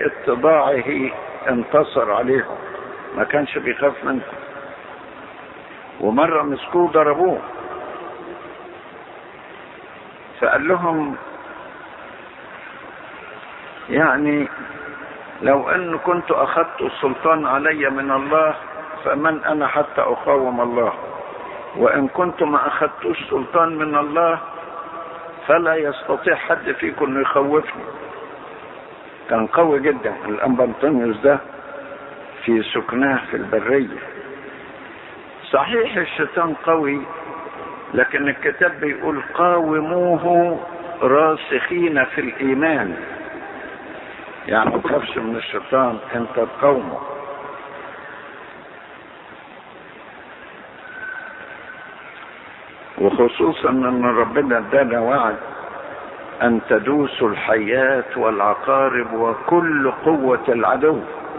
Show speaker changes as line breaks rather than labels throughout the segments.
في اتباعه انتصر عليهم ما كانش بيخاف منهم ومرة مسكوه ضربوه فقال لهم يعني لو ان كنت اخذت السلطان علي من الله فمن انا حتى اقاوم الله وان كنت ما اخذتوش سلطان من الله فلا يستطيع حد فيكم انه يخوفني كان قوي جدا الانبا انطونيوس ده في سكناه في البريه صحيح الشيطان قوي لكن الكتاب بيقول قاوموه راسخين في الايمان يعني ما تخافش من الشيطان انت تقاومه وخصوصا ان ربنا ادانا وعد ان تدوسوا الحيات والعقارب وكل قوة العدو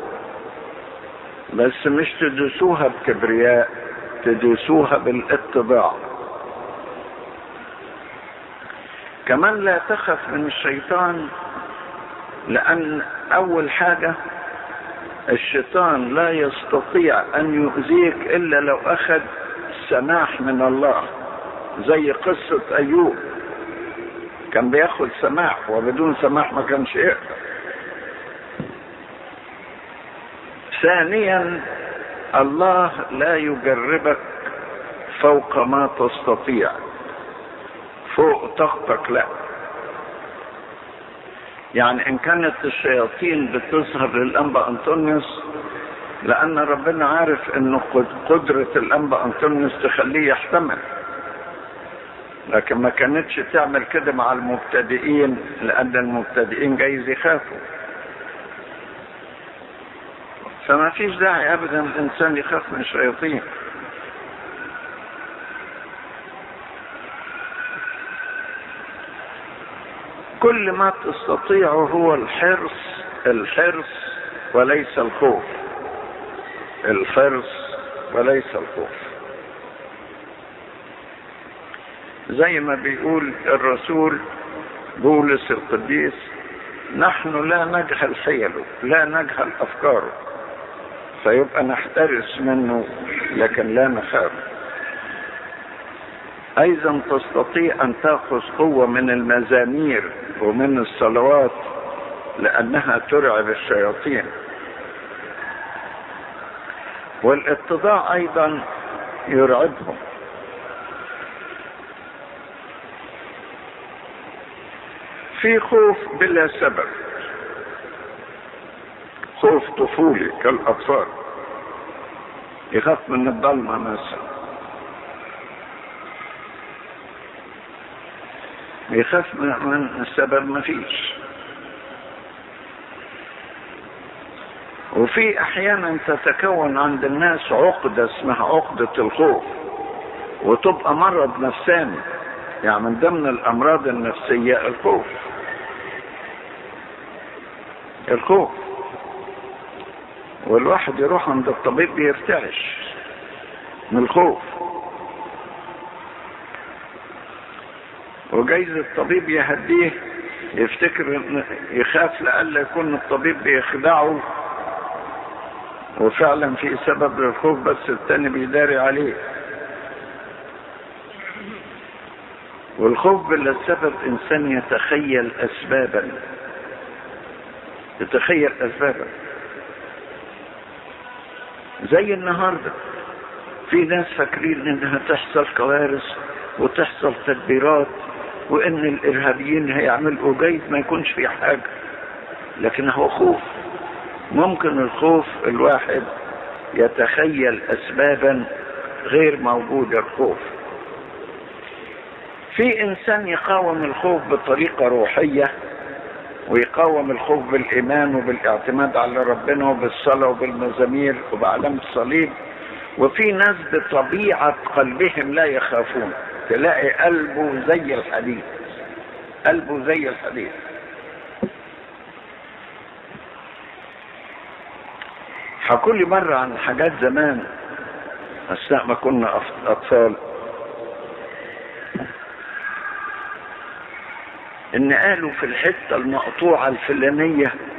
بس مش تدوسوها بكبرياء تدوسوها بالاتباع كمان لا تخف من الشيطان لان اول حاجة الشيطان لا يستطيع ان يؤذيك الا لو اخذ سماح من الله زي قصة ايوب كان بياخد سماح وبدون سماح ما كانش يقدر ثانيا الله لا يجربك فوق ما تستطيع فوق طاقتك لا يعني ان كانت الشياطين بتظهر للانبا انطونيوس لان ربنا عارف انه قدرة الانبا انطونيوس تخليه يحتمل لكن ما كانتش تعمل كده مع المبتدئين لان المبتدئين جايز يخافوا فما فيش داعي ابدا الانسان يخاف من الشياطين كل ما تستطيعه هو الحرص الحرص وليس الخوف الحرص وليس الخوف زي ما بيقول الرسول بولس القديس نحن لا نجهل حيله لا نجهل افكاره فيبقى نحترس منه لكن لا نخاف ايضا تستطيع ان تاخذ قوة من المزامير ومن الصلوات لانها ترعب الشياطين والاتضاع ايضا يرعبهم في خوف بلا سبب خوف طفولي كالاطفال يخاف من الضلمه مثلا يخاف من السبب ما فيش وفي احيانا تتكون عند الناس عقدة اسمها عقدة الخوف وتبقى مرض نفساني يعني من ضمن الامراض النفسية الخوف الخوف والواحد يروح عند الطبيب بيرتعش من الخوف وجايز الطبيب يهديه يفتكر ان يخاف لألا يكون الطبيب بيخدعه وفعلا في سبب للخوف بس التاني بيداري عليه والخوف بلا سبب انسان يتخيل اسبابا يتخيل اسبابا زي النهارده في ناس فاكرين انها تحصل كوارث وتحصل تدبيرات وان الارهابيين هيعملوا جيد ما يكونش في حاجه لكن هو خوف ممكن الخوف الواحد يتخيل اسبابا غير موجوده الخوف في انسان يقاوم الخوف بطريقه روحيه ويقاوم الخوف بالايمان وبالاعتماد على ربنا وبالصلاه وبالمزامير وبعلامه الصليب وفي ناس بطبيعه قلبهم لا يخافون تلاقي قلبه زي الحديد قلبه زي الحديد حكوا لي مرة عن حاجات زمان أثناء ما كنا أطفال إن قالوا في الحتة المقطوعة الفلانية